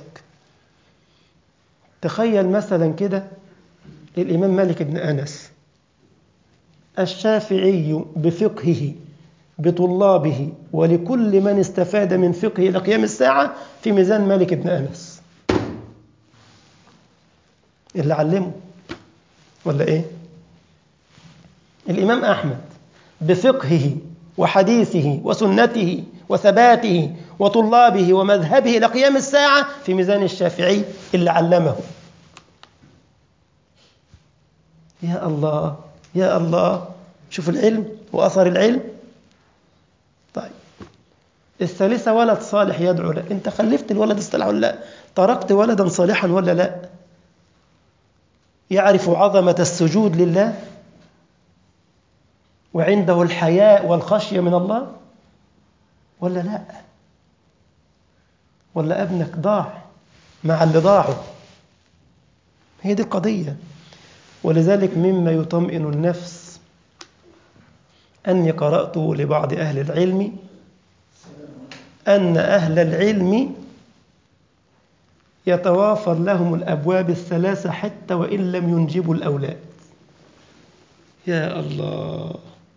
تخيل مثلا كده الإمام مالك بن أنس الشافعي بفقهه بطلابه ولكل من استفاد من فقهه إلى قيام الساعة في ميزان مالك بن أنس اللي علمه ولا إيه الإمام أحمد بفقهه وحديثه وسنته وثباته وطلابه ومذهبه إلى قيام الساعة في ميزان الشافعي اللي علمه يا الله يا الله شوف العلم وأثر العلم طيب الثالثة ولد صالح يدعو له أنت خلفت الولد الصالح ولا لا تركت ولدا صالحا ولا لا يعرف عظمة السجود لله وعنده الحياء والخشية من الله ولا لا ولا ابنك ضاع مع اللي ضاعوا هي دي القضية ولذلك مما يطمئن النفس أني قرأت لبعض أهل العلم أن أهل العلم يتوافر لهم الأبواب الثلاثة حتى وإن لم ينجبوا الأولاد يا الله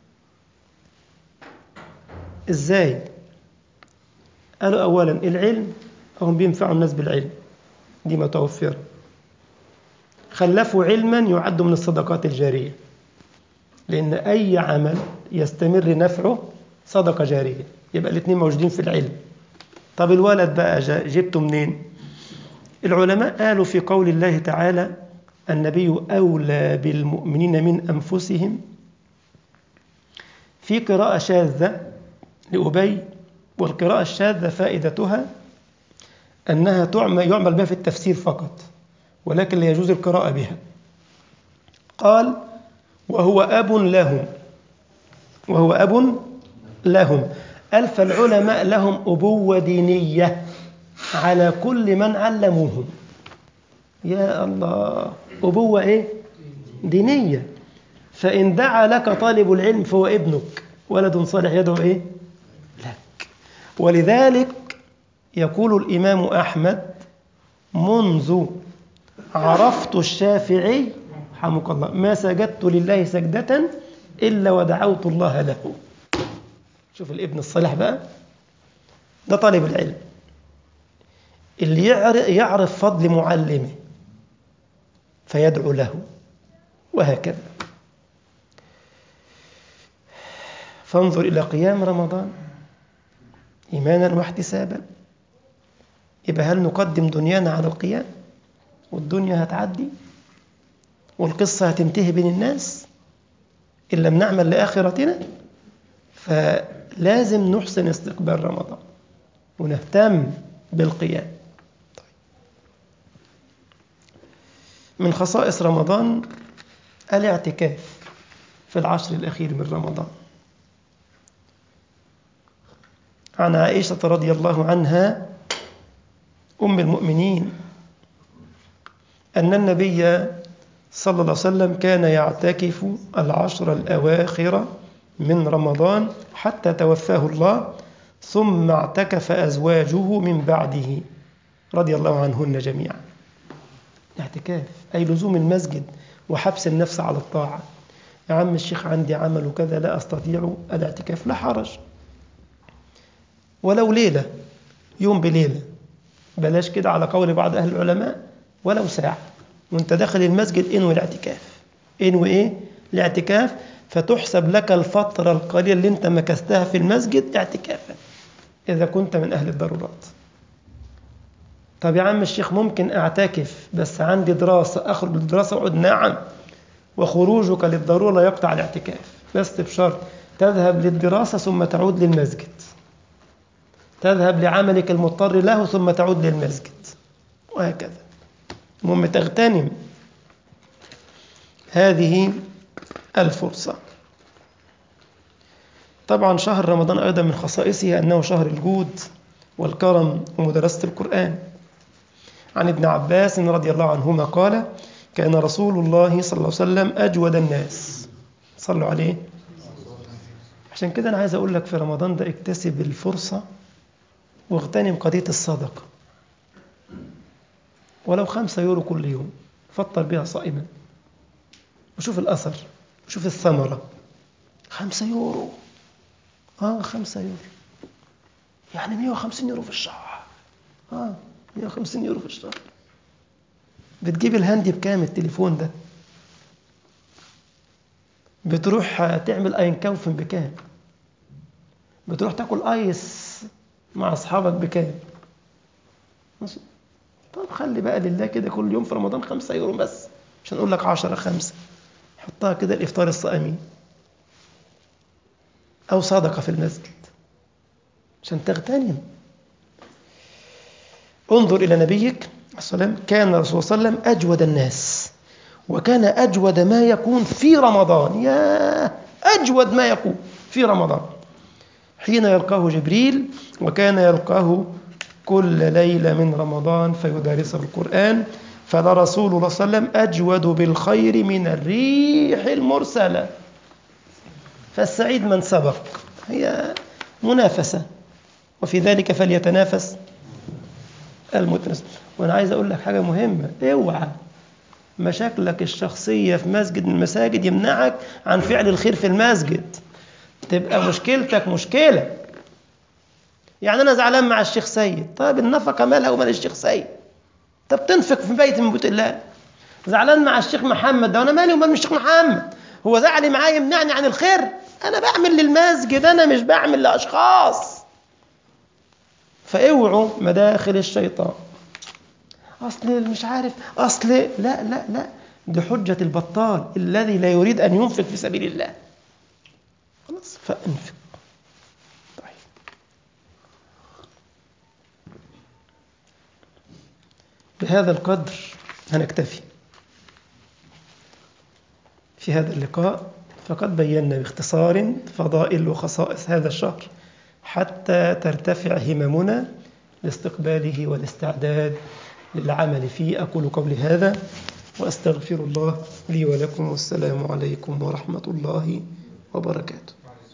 إزاي قالوا أولا العلم هم بينفعوا الناس بالعلم دي متوفرة خلفوا علما يعد من الصدقات الجارية لأن أي عمل يستمر نفعه صدقة جارية يبقى الاثنين موجودين في العلم طب الولد بقى جبته منين العلماء قالوا في قول الله تعالى النبي أولى بالمؤمنين من أنفسهم في قراءة شاذة لأبي والقراءة الشاذة فائدتها أنها تعمل يعمل بها في التفسير فقط ولكن لا يجوز القراءة بها قال وهو أب لهم وهو أب لهم قال فالعلماء لهم أبوة دينية على كل من علموهم يا الله أبوة إيه؟ دينية فإن دعا لك طالب العلم فهو ابنك ولد صالح يدعو إيه؟ لك ولذلك يقول الإمام أحمد منذ عرفت الشافعي حمك الله ما سجدت لله سجدة إلا ودعوت الله له شوف الابن الصالح بقى ده طالب العلم اللي يعرف فضل معلمه فيدعو له وهكذا فانظر إلى قيام رمضان إيمانا واحتسابا يبقى هل نقدم دنيانا على القيام والدنيا هتعدي والقصة هتنتهي بين الناس إن لم نعمل لآخرتنا فلازم نحسن استقبال رمضان ونهتم بالقيام طيب. من خصائص رمضان الاعتكاف في العشر الأخير من رمضان عن عائشة رضي الله عنها أم المؤمنين أن النبي صلى الله عليه وسلم كان يعتكف العشر الأواخر من رمضان حتى توفاه الله ثم اعتكف أزواجه من بعده رضي الله عنهن جميعا اعتكاف أي لزوم المسجد وحبس النفس على الطاعة يا عم الشيخ عندي عمل وكذا لا أستطيع الاعتكاف لا حرج ولو ليلة يوم بليلة بلاش كده على قول بعض أهل العلماء ولو ساعة وانت داخل المسجد انوي الاعتكاف انوي ايه الاعتكاف فتحسب لك الفترة القليلة اللي انت مكثتها في المسجد اعتكافا إذا كنت من أهل الضرورات طب يا عم الشيخ ممكن أعتكف بس عندي دراسة أخرج للدراسة وأقعد نعم وخروجك للضرورة لا يقطع الاعتكاف بس بشرط تذهب للدراسة ثم تعود للمسجد تذهب لعملك المضطر له ثم تعود للمسجد وهكذا المهم تغتنم هذه الفرصة طبعا شهر رمضان أيضا من خصائصه أنه شهر الجود والكرم ومدرسة القرآن عن ابن عباس رضي الله عنهما قال كان رسول الله صلى الله عليه وسلم أجود الناس صلوا عليه عشان كده أنا عايز أقول لك في رمضان ده اكتسب الفرصة واغتنم قضية الصدقة ولو خمسة يورو كل يوم فطر بها صائما وشوف الأثر وشوف الثمرة خمسة يورو آه خمسة يورو يعني 150 يورو في الشهر آه 150 يورو في الشهر بتجيب الهاندي بكام التليفون ده بتروح تعمل اين كوفن بكام بتروح تاكل ايس مع اصحابك بكام ماشي طب خلي بقى لله كده كل يوم في رمضان خمسة يورو بس عشان اقول لك عشرة خمسة حطها كده الافطار الصائمين او صدقة في المسجد عشان تغتنم انظر إلى نبيك السلام كان الرسول صلى الله عليه وسلم أجود الناس وكان أجود ما يكون في رمضان يا أجود ما يكون في رمضان حين يلقاه جبريل وكان يلقاه كل ليلة من رمضان فيدارسه القرآن فلرسول الله صلى الله عليه وسلم أجود بالخير من الريح المرسلة فالسعيد من سبق هي منافسة وفي ذلك فليتنافس المتنافس وانا عايز اقول لك حاجه مهمه اوعى مشاكلك الشخصيه في مسجد من المساجد يمنعك عن فعل الخير في المسجد تبقى مشكلتك مشكله يعني انا زعلان مع الشيخ سيد طيب النفقه مالها ومال الشيخ سيد طب تنفق في بيت من بيوت الله زعلان مع الشيخ محمد ده وانا مالي ومال الشيخ محمد هو زعلي معاه يمنعني عن الخير انا بعمل للمسجد انا مش بعمل لاشخاص فاوعوا مداخل الشيطان اصل مش عارف اصل لا لا لا دي حجة البطال الذي لا يريد ان ينفق في سبيل الله خلاص فانفق طيب بهذا القدر هنكتفي في هذا اللقاء فقد بينا باختصار فضائل وخصائص هذا الشهر حتى ترتفع هممنا لاستقباله والاستعداد للعمل فيه أقول قولي هذا وأستغفر الله لي ولكم والسلام عليكم ورحمة الله وبركاته